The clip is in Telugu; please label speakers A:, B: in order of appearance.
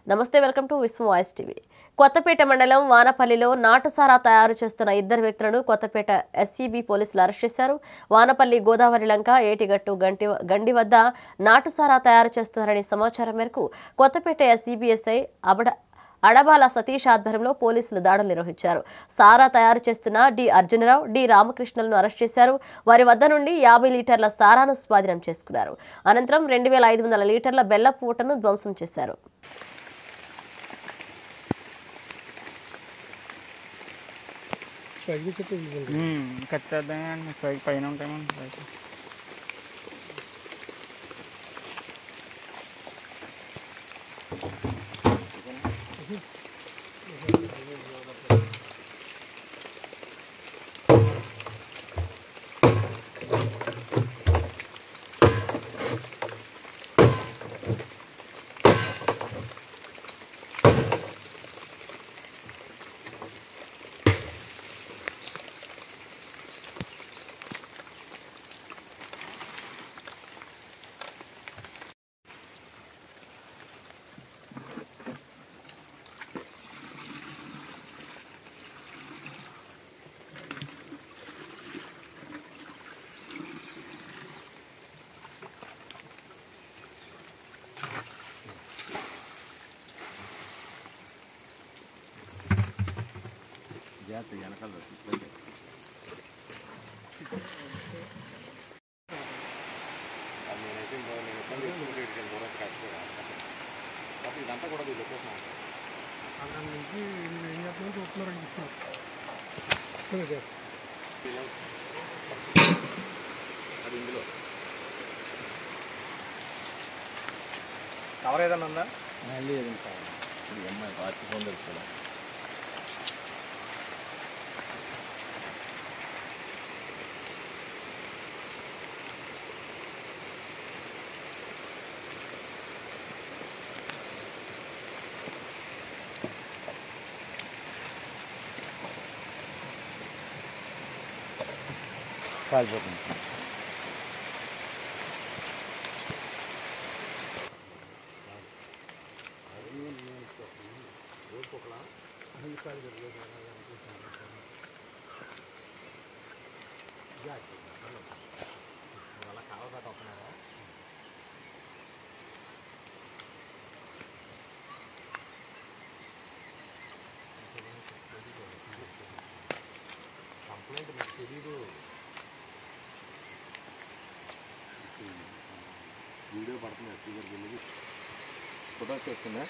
A: నమస్తే welcome to Vishwa voice TV Kothapeta మండలం వానపల్లిలో నాటుసారా తయారు చేస్తున్న ఇద్దరు వ్యక్తులను కొత్తపేట ఎస్సీబీ పోలీసులు అరెస్ట్ చేశారు వానపల్లి గోదావరి లంక ఏటిగట్టు గంటి గండి వద్ద నాటుసారా తయారు చేస్తున్నారని సమాచారం మేరకు కొత్తపేట ఎస్సీబీఎస్ఐ అబడ అడబాల సతీష్ ఆధ్వర్యంలో పోలీసులు దాడులు నిర్వహించారు సారా తయారు చేస్తున్న డి అర్జునరావు డి రామకృష్ణలను అరెస్ట్ చేశారు వారి వద్ద నుండి యాభై లీటర్ల సారాను స్వాధీనం చేసుకున్నారు అనంతరం రెండు వేల ఐదు వందల లీటర్ల బెల్ల పూటను ధ్వంసం చేశారు
B: స్ట్రైక్ చెప్పి
C: ఖచ్చితంగా స్ట్రైక్ పైన ఉంటాయి స్ట్రైక్
B: అక్కడ నుంచి నేను ఏం చేస్తున్నాను చూస్తున్నారని చెప్తున్నారు కవర్ ఏదన్నా ఉందా
C: కాలిపోతుంది
D: వీడియో పడుతుంది స్పీకర్ వెళ్ళి ఫోటో వచ్చేస్తుందా